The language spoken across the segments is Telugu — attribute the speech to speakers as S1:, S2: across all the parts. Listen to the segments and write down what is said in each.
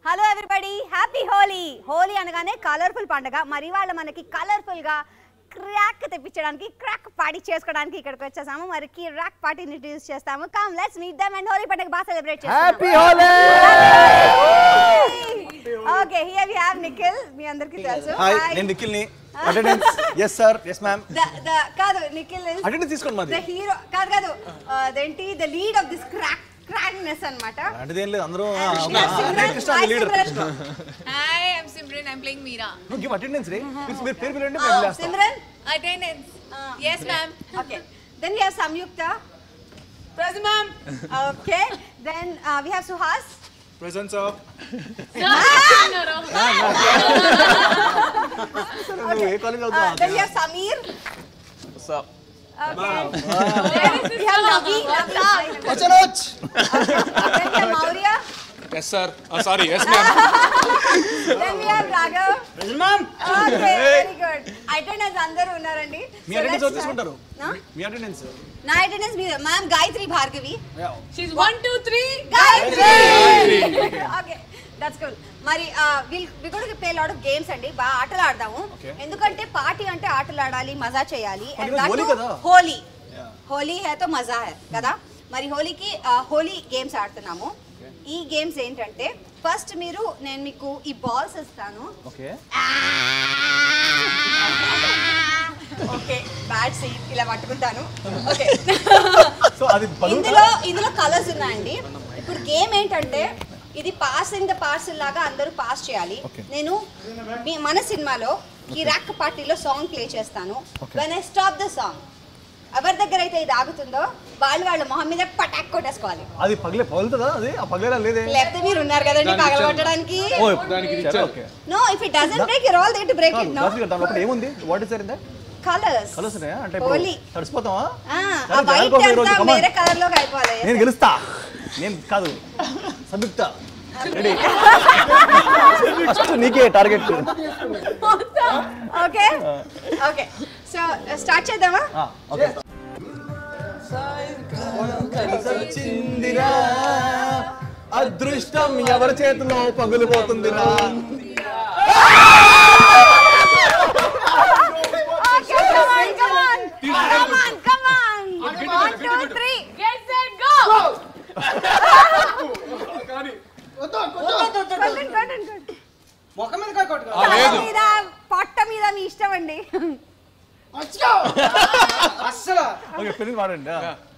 S1: Hello everybody happy Holi Holi అనగానే కలర్ఫుల్ పండుగ మరి వాళ్ళ మనకి కలర్ఫుల్ గా క్రాక్ తెప్పించడానికి క్రాక్ పార్టీ చేసుకోవడానికి ఇక్కడికి వచ్చేసాము మరి క్రాక్ పార్టీని ఇంట్రడ్యూస్ చేస్తాము come let's meet them and Holi పండుగ బాగా సెలబ్రేట్
S2: హ్యాపీ
S1: చేస్తాము
S2: Holi
S1: okay here we have Nikhil మీ అందరికీ తెలుసు
S2: హాయ్ నేను నిఖిల్ని attendance yes sir yes ma'am
S1: The- the- కాదు నిఖిల్ is
S2: అటెండెన్స్ తీసుకోండి మాది
S1: ద హీరో కాదు కాదు ఆ, అదేంటి the lead of this crack crackness అన్నమాట
S2: అంటే ఏం లేదు అందరూ
S1: Simran,
S2: Krishna
S1: hi,
S2: leader
S1: Simran.
S3: Hi, I'm Simran. I'm playing Meera.
S2: నువ్వు గివ్ అటెండెన్స్ రే మీరు మీరు పేరు పిలవండి
S1: Oh,
S2: మేము వెళ్ళేస్తాం
S1: Simran
S3: Attendance. yes, ma'am.
S1: Okay. Then we have Samyukta.
S3: Present, ma'am.
S1: Okay. Then uh, we have Suhas.
S2: Presence of నువ్వు ఏ కాలేజ్
S1: Uh,
S2: అవుతావు
S1: then we have Samir. Okay. we have Navi. Navi.
S2: వచ్చనోచ్
S1: Then we have Maurya.
S4: Yes sir sorry yes ma'am
S1: Then we have Raghav. Okay, very good. Attendance అందరూ ఉన్నారండి.
S2: మీ
S1: So
S2: అటెండెన్స్
S1: let's
S2: ఎవరు తీసుకుంటారు
S1: start. No?
S2: మీ అటెండెన్స్
S1: నా అటెండెన్స్ మీద ma'am Gayatri Bhargavi
S3: She's one, two, three.
S1: Gayatri okay that's good మరి will we got play lot of games అండి బాగా ఆటలు ఆడదాము
S2: Okay.
S1: ఎందుకంటే పార్టీ అంటే ఆటలు ఆడాలి మజా చేయాలి
S2: మరి ఈరోజు హోలీ కదా?
S1: హోలీ హోలీ హే తో మజా హే కదా మరి హోలీకి హోలీ గేమ్స్ ఆడుతున్నాము ఈ గేమ్స్ ఏంటంటే ఫస్ట్ మీరు నేను మీకు ఈ బాల్స్ ఇస్తాను
S2: ఓకే
S1: ఓకే బ్యాట్ సీట్ ఇలా పట్టుకుంటాను ఓకే
S2: సో అది బలూన్
S1: ఇందులో ఇందులో కలర్స్ ఉన్నాయండి ఇప్పుడు గేమ్ ఏంటంటే ఇది పాస్ ఇన్ ద పార్సల్ లాగా అందరూ పాస్ చేయాలి
S2: Okay.
S1: నేను మీ- మన సినిమాలో ఈ ర్యాక్ పార్టీలో సాంగ్ ప్లే చేస్తాను
S2: Okay.
S1: When I stop the song ఎవరి దగ్గర అయితే ఇది ఆగుతుందో వాళ్ళు వాళ్ళ మొహం మీద పటాక్ కొట్టేసుకోవాలి
S2: అది పగిలే పగులుతుందా అది ఆ పగిలేలా లేదే
S1: లేకపోతే మీరు ఉన్నారు కదండి పగలగొట్టడానికి
S2: ఓ
S4: దానికి
S2: సరే,
S4: ఇచ్చారు.
S2: Okay
S1: no if it doesn't break your all they to break
S2: కాదు,
S1: ఇట్ నో
S2: దానికి దాని లోపల ఏముంది what is there in that
S1: colours
S2: colours ఉన్నాయా అంటే
S1: హోలీ
S2: ఇప్పుడు తడిసిపోతామా
S1: ఆ
S2: సరే,
S1: వైట్
S2: జనాల కోసం ఈరోజు
S1: అంతా
S2: come on.
S1: వేరే కలర్ లోకి అయిపోవాలి
S2: నేను గెలుస్తా నేను కాదు సంయుక్త రెడీ ఫస్ట్ నీకే target
S1: okay okay so start చేద్దామా
S2: ఓకే చిందిరా అదృష్టం ఎవరి చేతిలో పగులిపోతుందిరా
S1: Okay, come on, come on. Come on, come on. One, two, three.
S3: Get set, go.
S1: కొట్టండి, కొట్టండి, కొట్టండి.
S4: ఆ,
S1: తల
S4: లేదు
S1: మీద పొట్ట మీద మీ ఇష్టం అండి
S2: ఓకే పెళ్లి వాడండి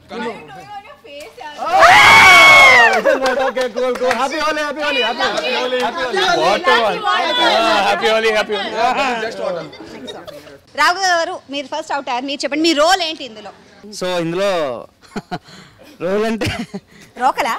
S3: Face,
S2: okay cool cool happy Holi happy Holi happy Holi happy Holi
S4: happy Holi happy just water
S1: Raghu garu మీరు ఫస్ట్ అవుట్ అయ్యారు మీరు చెప్పండి మీ రోల్ ఏంటి ఇందులో
S5: సో ఇందులో రోల్ అంటే
S1: రోకలా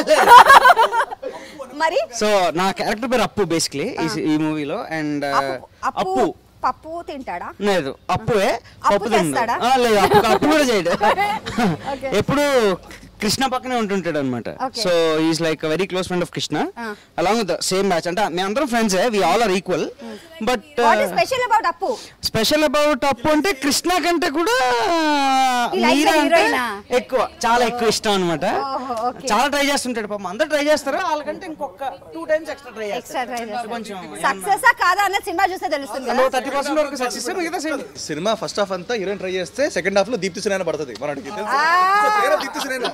S1: మరి
S5: సో నా క్యారెక్టర్ పేరు అప్పు బేసిక్లీ ఈ మూవీలో అండ్
S1: అప్పు అప్పు
S5: అప్పు
S1: పప్పు తింటాడా
S5: లేదు అప్పువే
S1: అప్పు
S5: పప్పు తిండు.
S1: చేస్తాడా?
S5: ఆ, లేదు అప్పు అప్పు కూడా చేయడు
S1: Okay.
S5: ఎప్పుడు కృష్ణ పక్కనే ఉంటుంటాడు అనమాట
S1: Okay.
S5: So is like very close friend of Krishna
S1: Ah.
S5: Along with same batch అంటే మేము అందరం friends we all are equal but
S1: what is special about Appu
S5: special about Appu అంటే కృష్ణ కంటే కూడా
S1: ఈ like
S5: మీరా
S1: the
S5: అంటే
S1: heroine ఆ?
S5: ఎక్కువ చాలా ఎక్కువ ఇష్టం అనమాట
S1: ఓహో, okay.
S5: చాలా ట్రై చేస్తుంటాడు పాపం అందరూ ట్రై చేస్తారు వాళ్ళకంటే ఇంకొక two times extra try
S1: extra try
S5: కొంచెం
S1: సక్సెస్ కాదా అన్న సినిమా చూస్తే తెలుస్తుంది కదా
S5: థర్టీ పర్సెంట్ వరకు సక్సెస్ మిగతా సేమ్
S2: సినిమా ఫస్ట్ హాఫ్ అంతా హీరోయిన్ ట్రై చేస్తే సెకండ్ హాఫ్ లో దీప్తి సునైనా పడుతుంది మనకి తెలుసు
S1: Ah.
S2: So, పేరు దీప్తి సునైనా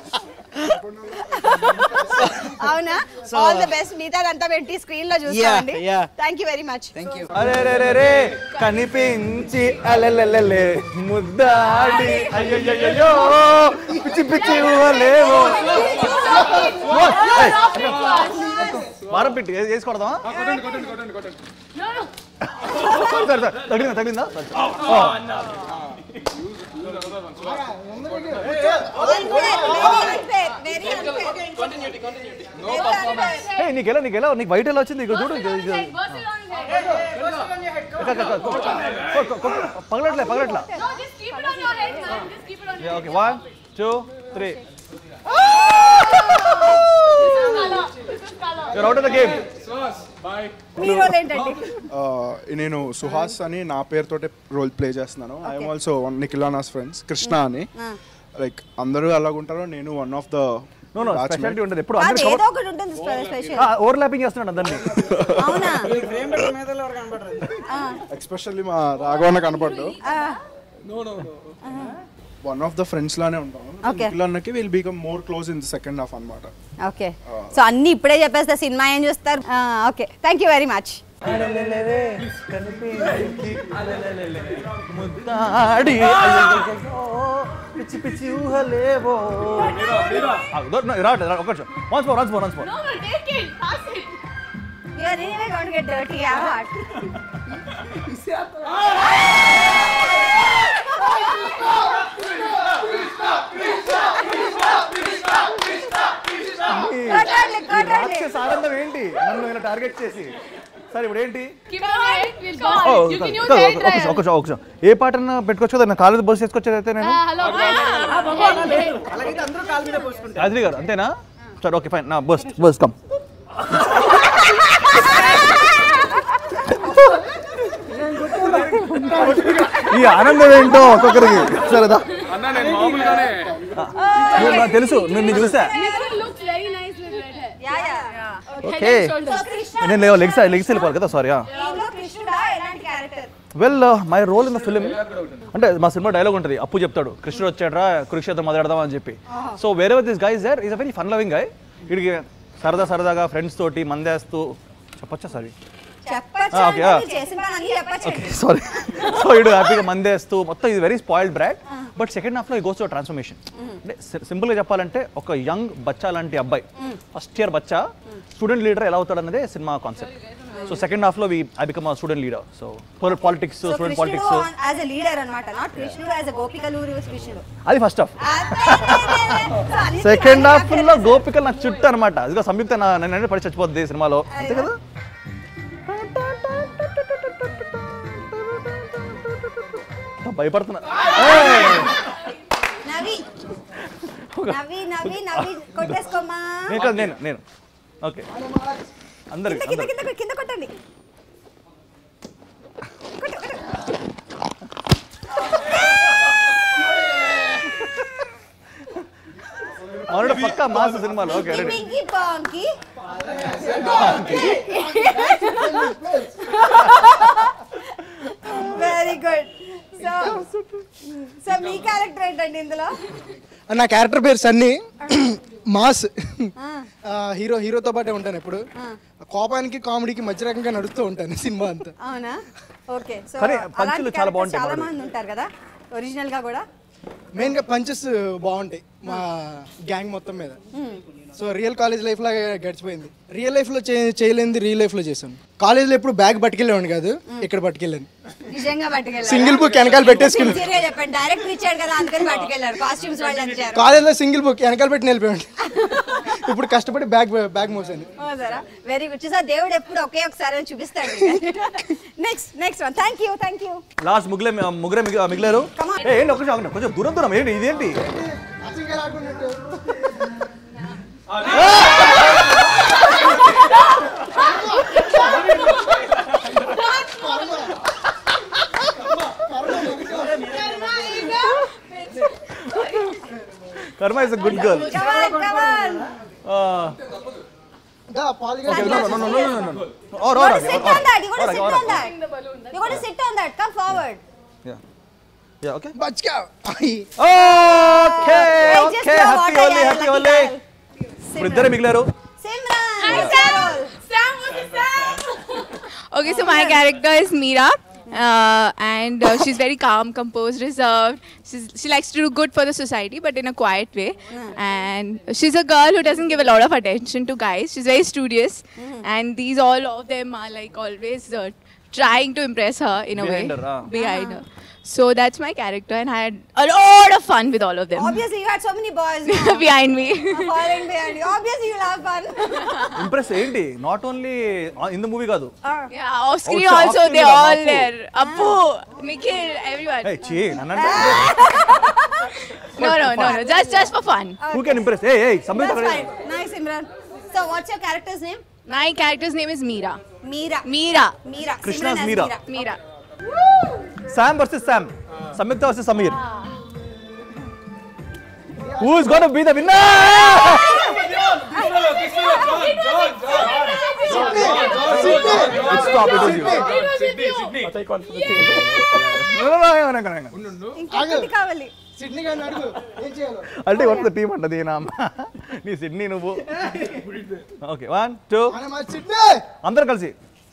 S1: అవునా ఆల్ ద బెస్ట్ మిగతా అంతా పెట్టి స్క్రీన్ లో చూస్తామండి
S5: Yeah, yeah.
S1: Thank you very much
S5: thank you
S2: అరే రే రే రే కనిపించి అలెలెలెలే ముద్దాడి అయ్యయ్యో పిచ్చి పిచ్చి ఊహలేవో ఏయ్, వారం పెట్టి ఏ- వేసి కొడదామా
S4: కొట్టండి కొట్టండి కొట్టండి కొట్టండి
S2: సరే సరే తగిలిందా తగిలిందా ఏ నీకెలా నీకెలా నీకు వైట్ ఎలా వచ్చింది ఇక్కడ చూడు ఇది- ఇది-
S3: Burst it on your head.
S2: క- క- క- కొ- కొ- కొ- పగలట్లే పగలట్లా
S3: No, just keep it on your head, man. Just keep it on your
S2: okay one two three
S3: This is color. This is color.
S2: Your out of the game
S4: boy
S1: మీ రోల్ ఏంటండి
S6: ఆ, నేను సుహాస్ అని నా పేరుతోటే రోల్ ప్లే చేస్తున్నాను ఐఎమ్ ఆల్సో వన్ నిఖిలానాస్ ఫ్రెండ్స్ కృష్ణ అని లైక్ అందరూ అలాగుంటారో నేను one of the
S7: no no
S6: Batchmate.
S7: Speciality ఉండదు ఎప్పుడు
S1: కాదు,
S7: అందరూ
S1: ఏదో ఒకటి ఉంటుంది స్పెషల్
S7: ఓవర్లాపింగ్ చేస్తున్నాడు అందరినీ
S1: అవునా
S6: ఎక్స్పెషల్లీ మా రాఘవన్న కనపడ్డు
S1: ఆ,
S6: వన్ ఆఫ్ ద ఫ్రెండ్స్ లానే ఉంటాం
S1: Okay.
S6: పిల్లన్నకి will become more close in the second half అన్నమాట
S1: ఓకే సో అన్ని ఇప్పుడే చెప్పేస్తే సినిమా ఏం చూస్తారు ఆ, okay thank you very much
S7: ముద్దాడి పిచ్చి పిచ్చి ఊహలేవో రావట్లేదు ఒక once more once more once more
S3: No, no, take it. Pass it.
S1: You are anyway going to get dirty, yeah, what? కొట్టండి, కొట్టండి.
S7: రాక్షస ఆనందం ఏంటి నన్ను ఇలా టార్గెట్ చేసి సరే ఇప్పుడు ఏంటి
S3: Keep it on head. We'll go
S7: oh,
S3: on. You can use
S7: ఒక
S3: hair
S7: నిమిషం,
S3: dryer.
S7: ఒక నిమిషం, ఒక నిమిషం. ఏ పాటన్నా పెట్టుకోవచ్చు కదా నా కాలేజ్ బస్ చేసుకొచ్చేది అయితే నేను
S3: Ah, hello.
S7: రాజీ గారు అంతేనా సరే ఓకే ఫైన్ నా బస్ బస్ కమ్ ఈ ఆనందం ఏంటో ఒక్కొక్కరికి సరేదా
S4: అన్న నేను మామూలుగానే
S7: నువ్వు నాకు తెలుసు నేను నీ చూసా
S3: Everyone looks very nice with red hair.
S1: Yeah, yeah.
S7: Okay నేను లేవు లెగ్స్ లెగ్స్ వెళ్ళిపోవాలి కదా సారీ
S1: దీనిలో కృష్ణుడా ఎలాంటి character
S7: well my role in the film అంటే మా సినిమా డైలాగ్ ఉంటుంది అప్పు చెప్తాడు కృష్ణుడు వచ్చాడ్రా కురుక్షేత్రం మొదలెడదాం అని చెప్పి సో వేరే this guys there is a very fun loving guy వీడికి సరదా సరదాగా ఫ్రెండ్స్ తోటి మందేస్తూ చెప్పొచ్చా సారీ
S1: చెప్పచ్చు
S7: Ah, okay,
S1: అంటే
S7: ah.
S1: మీరు చేసిన పని అన్ని చెప్పచ్చు
S7: సారీ సో వీడు హ్యాపీగా మందేస్తూ మొత్తం ఇది very spoiled brat but second హాఫ్లో ఈ గోస్ టు ట్రాన్స్ఫర్మేషన్ అంటే సింపుల్గా చెప్పాలంటే ఒక యంగ్ బచ్చా లాంటి అబ్బాయి ఫస్ట్ ఇయర్ బచ్చా స్టూడెంట్ లీడర్ ఎలా అవుతాడు అన్నదే సినిమా కాన్సెప్ట్ సో సెకండ్ హాఫ్లో we I become student leader so politics
S1: so
S7: student
S1: Krishnudu
S7: politics
S1: as a leader అన్నమాట నాట్ కృష్ణుడు యాజ్ ఎ గోపికలూరు కృష్ణుడు
S7: అది ఫస్ట్ హాఫ్
S1: So, అన్నిటికీ
S7: సెకండ్
S1: అన్ని
S7: హాఫ్ లో గోపికలు నాకు చుట్టూ అనమాట ఇదిగో సంయుక్త నా నన్ను పడి చచ్చిపోద్ది ఈ సినిమాలో అంతే కదా భయపడుతున్నా ఏయ్!
S1: నవి నవి నవి నవి కొట్టేసుకోమ్మా
S7: నేను కాదు నేను నేను ఓకే అందరికి
S1: కింద
S7: అందరికి
S1: కింద కింద కొట్టండి
S7: అవును పక్క మాస్ సినిమాలో okay ready
S1: pinky ponky very good so so మీ క్యారెక్టర్ ఏంటండి ఇందులో
S8: నా క్యారెక్టర్ పేరు సన్నీ మాస్ ఆ, హీరో హీరోతో పాటే ఉంటాను ఎప్పుడు కోపానికి కామెడీకి మధ్య రకంగా నడుస్తూ ఉంటాను సినిమా అంతా
S1: అవునా ఓకే సో
S7: కానీ పంచులు
S1: అలాంటి
S7: చాలా
S1: characters
S7: బాగుంటాయి
S1: చాలా
S7: మనోడు.
S1: మంది ఉంటారు కదా ఒరిజినల్ గా కూడా
S8: మెయిన్గా పంచెస్ బాగుంటాయి మా గ్యాంగ్ మొత్తం మీద సో రియల్ కాలేజ్ లైఫ్ లాగా గడిచిపోయింది రియల్ లైఫ్లో చే చేయలేనిది రియల్ లైఫ్లో చేశాను కాలేజ్లో ఎప్పుడు బ్యాగ్ పట్టుకెళ్ళేవాడిని కాదు ఇక్కడ పట్టుకెళ్ళాను
S1: నిజంగా పట్టుకెళ్ళారు
S8: సింగిల్ బుక్ వెనకాల పెట్టేసుకుని
S1: Sincere గా చెప్పండి డైరెక్టర్ ఇచ్చాడు కదా అందుకని పట్టుకెళ్ళారు కాస్ట్యూమ్స్ వాళ్ళు ఇచ్చారు
S8: కాలేజ్లో సింగిల్ బుక్ వెనకాల పెట్టి నిలిపోయాడు ఇప్పుడు కష్టపడి బ్యాగ్ బ్యాగ్ మోసాను
S1: వెరీ గుడ్ చూసా దేవుడు ఎప్పుడు ఒకే ఒకసారి అని చూపిస్తాడు next next one thank you thank you
S7: last ముగ్గులే ముగ్గురే మిగి- మిగిలారు
S1: Come on.
S7: ఏ, ఏంటి ఒక్క నిమిషం, కొంచెం దూరం దూరం ఏంటి ఇదేంటి karma is a good girl
S1: Come on, come on.
S7: Okay no no no no no no or
S1: You
S7: or
S1: gotta sit on that. You gotta sit on that. You gotta sit on that. Come forward.
S7: Yeah okay
S8: బచ్కా
S7: okay
S1: Hey, just
S7: okay
S1: know
S7: happy
S1: what I
S7: Holi
S1: am,
S7: happy
S1: lucky
S7: Holi
S1: girl.
S7: ఇప్పుడు ఇద్దరే మిగిలారు
S1: Simran.
S3: Hi,
S1: what's
S3: Sam.
S1: your role?
S3: Sam, what's the Sam?
S9: Okay, so my character is Meera. Uh, and uh, she's very calm, composed, reserved. She's, she likes to do good for the society, but in a quiet way. And she's a girl who doesn't give a lot of attention to guys. She's very studious, and these all of them are like always uh, trying to impress her in a
S7: Behind
S9: way
S7: her, ah.
S9: behind her. So that's my character, and I had a lot of fun with all of them
S1: Obviously, you had so many boys now.
S9: behind me.
S1: following behind you. Obviously, you'll have fun.
S7: Impress ఏంటి not only in the movie కాదు
S9: yeah, off screen
S7: Outside-
S9: also
S7: off
S9: they're
S7: screen
S9: all
S7: Appu.
S9: there. Appu, Nikhil, everyone.
S7: ఏ చీ నన్నంటే
S9: No, no, no, no. Just, just for fun.
S7: Who can impress a a Sambitha
S1: That's fine. Nice, Simran. So, what's your character's name?
S9: My character's name is Meera.
S1: Meera.
S9: Meera.
S1: Meera.
S7: Krishna's
S1: Simran as
S7: Meera.
S9: Meera.
S7: Sam versus Sam Samyuktha versus Sameer who is gonna be the winner Stop, it was you. No, no, no, hang on, hang on, hang on.
S1: ఇంకొకటి కావాలి
S8: సిడ్నీ గారిని అడుగు ఏం చేయాలో
S7: అంటే కొత్త టీం అంటది నా అమ్మ నీ సిడ్నీ నువ్వు ఓకే వన్ టూ
S8: మన మా సిడ్నీ
S7: అందరు కలిసి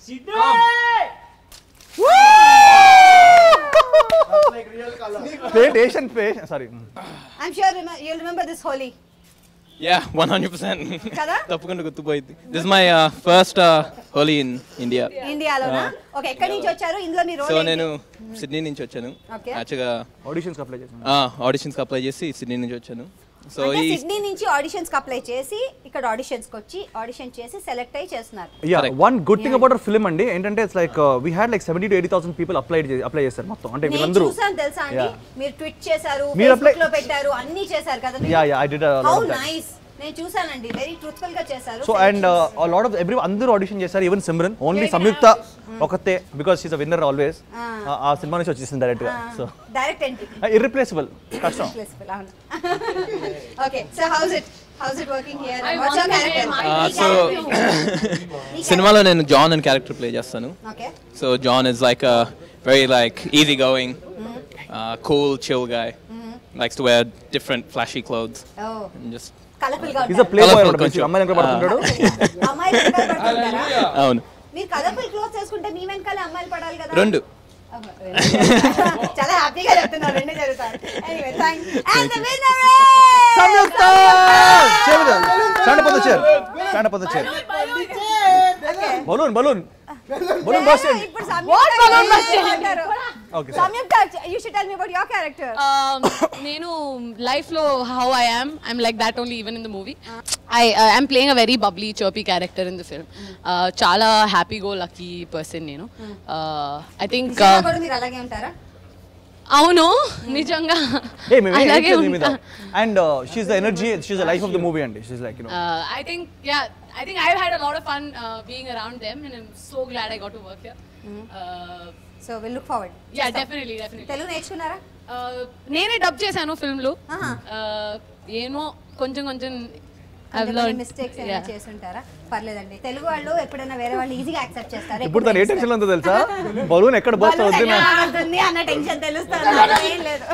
S7: పేట్ ఏషియన్ పేష్ sorry
S1: I'm sure you'll remember this Holi
S10: yeah one hundred percent
S1: కదా
S10: తప్పకుండా గుర్తుపోయింది this my first Holi in India
S1: ఇండియాలోనా ఓకే ఎక్కడి నుంచి వచ్చారు ఇందులో మీ
S10: సో
S1: రోల్
S10: నేను సిడ్నీ నుంచి వచ్చాను
S1: Okay.
S10: యాక్చువల్గా
S7: ఆడిషన్స్ అప్లై చేసాను
S10: ఆడిషన్స్కి అప్లై చేసి సిడ్నీ నుంచి వచ్చాను సో
S1: అంటే
S10: ఈ
S1: సిడ్నీ నుంచి ఆడిషన్స్ కి అప్లై చేసి ఇక్కడ ఆడిషన్స్ కి వచ్చి ఆడిషన్ చేసి సెలెక్ట్ అయ్యి చేస్తున్నారు
S7: yeah
S10: Correct.
S7: One good thing about film అండి ఏంటంటే it's like we had like seventy to eighty thousand people apply apply చేస్తారు మొత్తం అంటే
S1: నేను
S7: వీళ్ళందరూ
S1: చూసాను తెలుసా అండి
S7: Yeah.
S1: మీరు ట్వీట్ చేశారు
S7: మీరు apply-
S1: ఫేస్బుక్ లో పెట్టారు అన్ని చేశారు కదా
S7: yeah yeah I did
S1: how nice నేను చూసానండి వెరీ ట్రూత్ఫుల్ గా చేశారు
S7: so and lot of every అందరూ ఆడిషన్ చేశారు ఈవెన్ సిమ్రన్ ఓన్లీ సంయుక్త ఒకతే because she's a winner always ఆ సినిమా నుంచి వచ్చేసింది డైరెక్ట్ గా సో
S1: డైరెక్ట్ ఎంట్రీ
S7: ఇర్రిప్లేసబుల్ కష్టం
S1: అవును okay so how's it how's it working here what's your character
S10: so సినిమాలో నేను జాన్ అని క్యారెక్టర్ ప్లే చేస్తాను
S1: okay
S10: so John is like a very like easy going cool chill guy likes to wear different flashy clothes
S1: oh
S10: and just
S1: colourful గా
S7: is a playboy
S10: Colourful
S7: అనమాట
S10: కొంచెం.
S7: అమ్మాయి ఎక్కడ పడుతుంటాడు
S1: అమ్మాయిలు వెనకాల పడుతుంటారా
S10: అవును
S1: మీరు కలర్ఫుల్ క్లోత్స్ వేసుకుంటే మీ వెనకాల అమ్మాయిలు పడాలి కదా
S10: రెండు
S1: చాలా హ్యాపీగా చెప్తున్నారు రెండు జరుగుతారు anyway thanks and the winner
S7: Samyuktha stand up on the chair stand up on the chair balloon balloon balloon boss
S1: ఇప్పుడు Samyuktha
S7: okay
S1: Samyuktha you should tell me about your character
S3: Um, నేను లైఫ్ లో how I am I'm like that only even in the movie I I'm playing a very bubbly chirpy character in the film చాలా హ్యాపీ గో లక్కీ పర్సన్ నేను ఐ థింక్
S1: కూడా మీరు అలాగే ఉంటారా
S3: అవును నిజంగా
S7: ఏ మేము
S3: అలాగే
S7: ఏం మీద
S3: ఉంటా
S7: and she's the energy she's the life of the movie అండి she's like you know
S3: Uh, I think, yeah, I think I've had a lot of fun uh, being around them, and I'm so glad I got to work here. Uh,
S1: so will look forward
S3: yeah, definitely, definitely.
S1: Telugu నేర్చుకున్నారా
S3: Uh, నేనే డబ్ చేశాను ఫిల్మ్ లో
S1: ఆహా.
S3: Uh, ఏమో కొంచెం కొంచెం I've learned.
S1: మిస్టేక్స్ ఏమైనా
S3: Yeah.
S1: చేసి ఉంటారా పర్లేదండి తెలుగు వాళ్ళు ఎప్పుడైనా వేరే వాళ్ళు ఈజీగా యాక్సెప్ట్ చేస్తారు
S7: ఇప్పుడు తను ఏ టెన్షన్ ఉందో తెలుసా బలూన్ ఎక్కడ బస్ అవుతుంది నా
S1: ఉంటుంది అన్న టెన్షన్ తెలుస్తుంది ఏం లేదు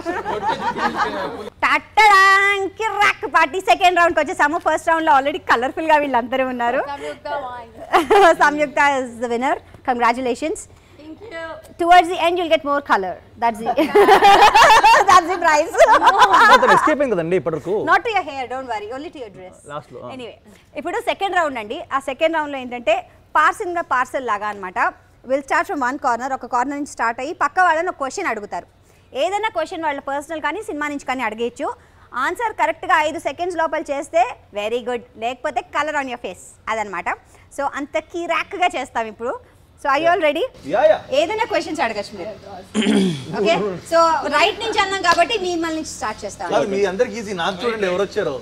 S1: టట్టడానికి రాక్ పార్టీ సెకండ్ రౌండ్ కి వచ్చేసాము ఫస్ట్ రౌండ్ లో ఆల్రెడీ కలర్ఫుల్ గా వీళ్ళందరూ ఉన్నారు Samyuktha is the winner congratulations towards the end you'll get more colour that's the that's the prize
S7: తను ఎస్కేప్ అయింది కదండి ఇప్పటివరకు
S1: not to your hair don't worry only to your dress
S7: Last లో, ah.
S1: ఎనీవే ఇప్పుడు సెకండ్ రౌండ్ అండి ఆ సెకండ్ రౌండ్లో ఏంటంటే పార్సల్ గా పార్సల్ లాగా అనమాట will start from one corner ఒక కార్నర్ నుంచి స్టార్ట్ అయ్యి పక్క వాళ్ళని ఒక క్వశ్చన్ అడుగుతారు ఏదైనా క్వశ్చన్ వాళ్ళ పర్సనల్ కానీ సినిమా నుంచి కానీ అడిగేయచ్చు ఆన్సర్ కరెక్ట్గా ఐదు సెకండ్స్ లోపల చేస్తే వెరీ గుడ్ లేకపోతే కలర్ ఆన్ యువర్ ఫేస్ అదనమాట సో అంత కిరాక్గా చేస్తాం ఇప్పుడు so I all ready
S7: yeah yeah
S1: ఏదైనా క్వశ్చన్స్ అడగచ్చు మీరు ఓకే సో రైట్ నుంచి అన్నాం కాబట్టి మిమ్మల్ని నుంచి స్టార్ట్ చేస్తాం
S7: కాదు మీ అందరికి ఈజీ నాకు చూడండి ఎవరు వచ్చారు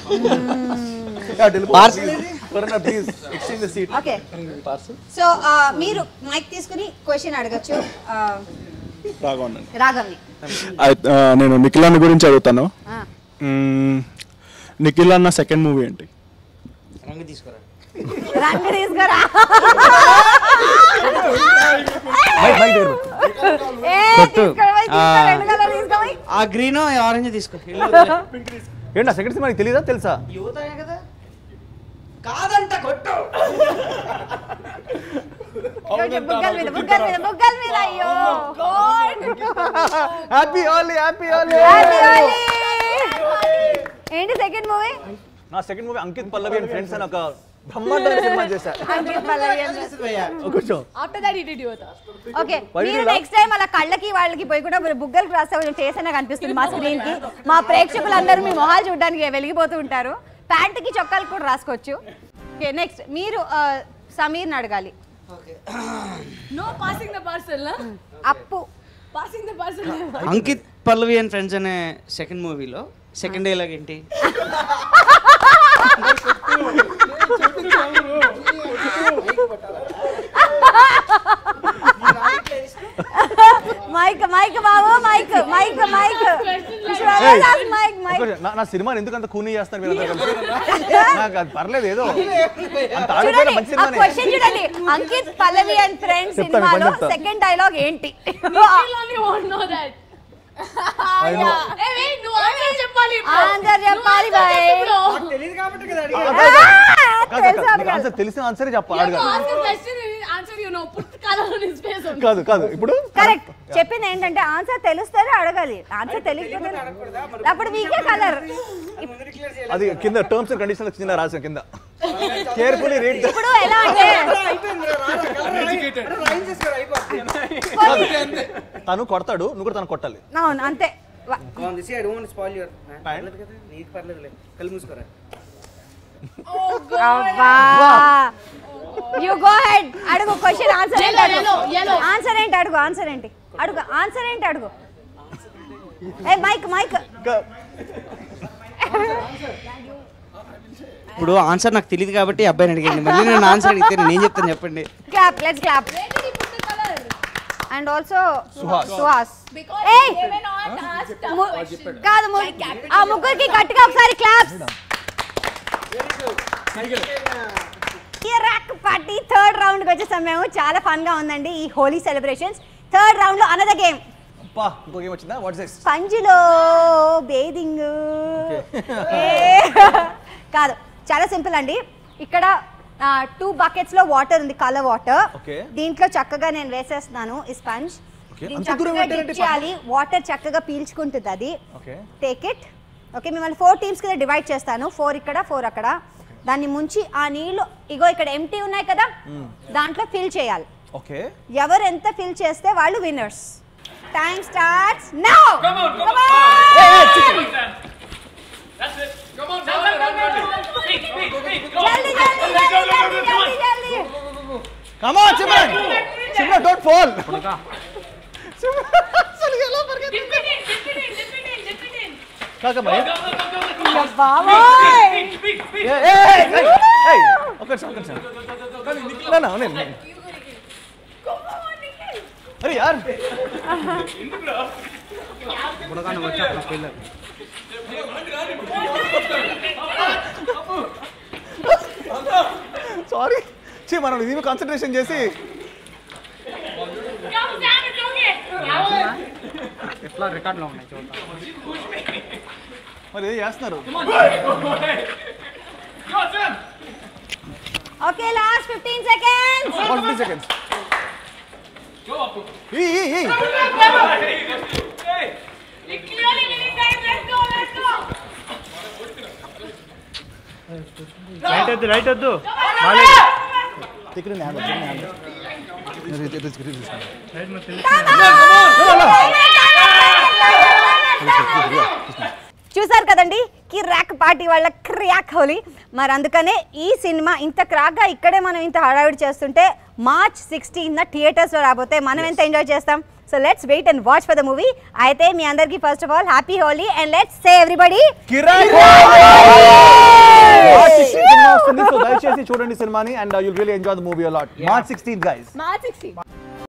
S7: please exchange the seat
S1: okay so మీరు మైక్ తీసుకుని క్వశ్చన్ అడగచ్చు
S6: రాఘవన్
S1: రాఘవ్ని
S6: అయి- ఆ, నేను నిఖిల్ అన్న గురించి అడుగుతాను
S1: ఆ.
S6: మ్మ్, నిఖిల్ అన్న సెకండ్ మూవీ ఏంటి
S5: రంగు తీసుకురా
S1: రంగు తీసుకురా
S7: మైక్ మైక్ దగ్గర
S1: ఏ, తీసుకోవై, తీసుకో, రెండు కలర్ తీసుకోవై.
S5: ఆ గ్రీన్ ఆరెంజ్ తీసుకో
S7: ఏంటి సెకండ్ సినిమా నీకు తెలీదా తెలుసా
S5: యువతనే కదా కాదంట కొట్టు
S1: కొంచెం బుగ్గల మీద బుగ్గల మీద బుగ్గల మీద అయ్యో God.
S7: Happy Holi happy Holi
S1: Happy Holi. ఏంటి సెకండ్ మూవీ
S7: నా second movie Ankit Pallavi and friends అని ఒక బ్రహ్మాండమైన సినిమా చేశా
S1: అంకిత్ పల్లవి అని.
S7: కూర్చో
S3: After that, he did Yuvata.
S1: Okay
S7: Why did
S1: మీరు
S7: you laugh?
S1: నెక్స్ట్ టైం అలా కళ్ళకి వాళ్ళకి పోయి కూడా మీరు బుగ్గలకు రాస్తే కొంచెం చేసినా కనిపిస్తుంది మా స్క్రీన్ కి మా ప్రేక్షకులందరూ మీ మొహాలు చూడడానికి వెలిగిపోతూ ఉంటారు ప్యాంట్ కి చొక్కాలు కూడా రాసుకోవచ్చు ఓకే నెక్స్ట్ మీరు ఆ, సమీర్ని అడగాలి
S3: No passing the parcel, huh?
S1: అప్పు
S3: Passing the parcel.
S5: Ankit Pallavi and friends అనే సెకండ్ మూవీలో సెకండ్ డైలాగ్ ఏంటి
S1: మైక్ మైక్ బాబు mike mike mike mike mike
S7: ఒక్క- నా- నా సినిమాని ఎందుకు అంత కూనీ చేస్తారు మీరు అందరూ కలిసి నాకు అది పర్లేదు ఏదో అంత ఆడిపోయిన
S1: చూడండి
S7: మంచి
S1: ఆ
S7: సినిమానే
S1: క్వశ్చన్ చూడండి అంకిత్ పల్లవి అండ్ ఫ్రెండ్స్
S7: చెప్తాను,
S1: సినిమాలో
S7: పని చెప్తా.
S1: సెకండ్ డైలాగ్ ఏంటి
S7: I know.
S1: ఆన్సర్ చెప్పాలి బాయ్
S9: తెలియదు కాబట్టి కదా
S7: కాదు, కాదు, నీకు ఆన్సర్ తెలిసిన ఆన్సరే చెప్పాలి అడగాలి కాదు కాదు ఇప్పుడు
S1: కరెక్ట్ చెప్పింది ఏంటంటే ఆన్సర్ తెలుస్తేనే అడగాలి ఆన్సర్ తెలియకపోతే అప్పుడు మీకే కలర్
S7: అది కింద టర్మ్స్ అండ్ కండిషన్స్ కింద రాసాం కింద కేర్ఫుల్లీ రీడ్
S1: ఇప్పుడు ఎలా అంటే
S7: తను కొడతాడు నువ్వు కూడా తను కొట్టాలి
S1: అవును అంతే వా-
S5: నీకు పర్లేదులే కళ్ళు మూసుకోరా
S1: అబ్బా యు గో హెడ్ అడుగు క్వశ్చన్ ఆన్సర్ ఏంటి అడుగు ఆన్సర్ ఏంటి అడుగు ఆన్సర్ ఏంటి అడుగు ఆన్సర్ ఏంటి అడుగు ఏ మైక్ మైక్
S5: ఇప్పుడు ఆన్సర్ నాకు తెలియదు కాబట్టి ఈ అబ్బాయిని అడిగాను మళ్ళీ నేను ఆన్సర్ అడిగితే నేను ఏం చెప్తాను చెప్పండి
S1: clap let's clap and also
S7: Suhas.
S1: Suhas ఏయ్ ము- కాదు ము- ఆ ముగ్గురికి గట్టిగా ఒకసారి క్లాప్స్ ర్యాక్ పార్టీ థర్డ్ రౌండ్ కి వచ్చేసాం మేము చాలా ఫన్ గా ఉందండి ఈ హోలీ సెలబ్రేషన్స్ థర్డ్ రౌండ్ లో అనదర్ గేమ్
S7: అబ్బా ఇంకో గేమ్ వచ్చిందా వాట్స్ దిస్
S1: పంజులో బేదింగ్ కాదు చాలా సింపుల్ అండి ఇక్కడ టూ బకెట్స్ లో వాటర్ ఉంది కలర్ వాటర్
S7: Okay.
S1: దీంట్లో చక్కగా నేను వేసేస్తున్నాను ఈ స్పంజ్
S7: Okay.
S1: దీన్ని
S7: అంత దూరం
S1: చక్కగా
S7: పెట్టారంటే
S1: dip చేయాలి వాటర్ చక్కగా పీల్చుకుంటుంది అది
S7: ఓకే
S1: టేక్ ఇట్ ఓకే మిమ్మల్ని ఫోర్ టీమ్స్ కింద డివైడ్ చేస్తాను ఫోర్ ఇక్కడ ఫోర్ అక్కడ దాన్ని ముంచి ఆ నీళ్లు ఇగో ఇక్కడ ఎంటీ ఉన్నాయి కదా దాంట్లో ఫిల్ చేయాలి
S7: ఓకే
S1: ఎవరు ఎంత ఫిల్ చేస్తే వాళ్ళు విన్నర్స్ టైం స్టార్ట్స్ నౌ జల్దీ జల్దీ జల్దీ జల్దీ జల్దీ
S7: come on Simran Simran don't fall కాక మరి
S1: బాబోయ్
S7: ఒక నిమిషం ఒక నిమిషం నా నా నేను నేను. అరే యార్ సారీ చీ మనం ఇది కాన్సన్ట్రేషన్ చేసి
S5: ఎట్లా రికార్డులో ఉన్నాయి చూద్దాం
S7: మరి ఏం చేస్తున్నారు
S1: okay last 15 seconds
S7: forty seconds ఈ ఈ ఈ
S5: రైట్ వద్దు రైట్ వద్దు
S7: ఇక్కడ నేను
S1: చూసారు కదండి కిరాక్ పార్టీ వాళ్ళ క్రాక్ హోలీ మరి అందుకనే ఈ సినిమా ఇంత క్రాక్గా ఇక్కడే మనం ఇంత హడావిడి చేస్తుంటే మార్చ్ సిక్స్టీన్ థియేటర్స్లో రాబోతే మనం ఎంత ఎంజాయ్ చేస్తాం so let's wait and watch for the movie అయితే మీ అందరికీ first of all happy Holi and let's say everybody
S7: Kirrak సినిమా వస్తుంది సో దయచేసి చూడండి సినిమాని and you'll really enjoy the movie a lot March sixteenth guys
S9: March 16.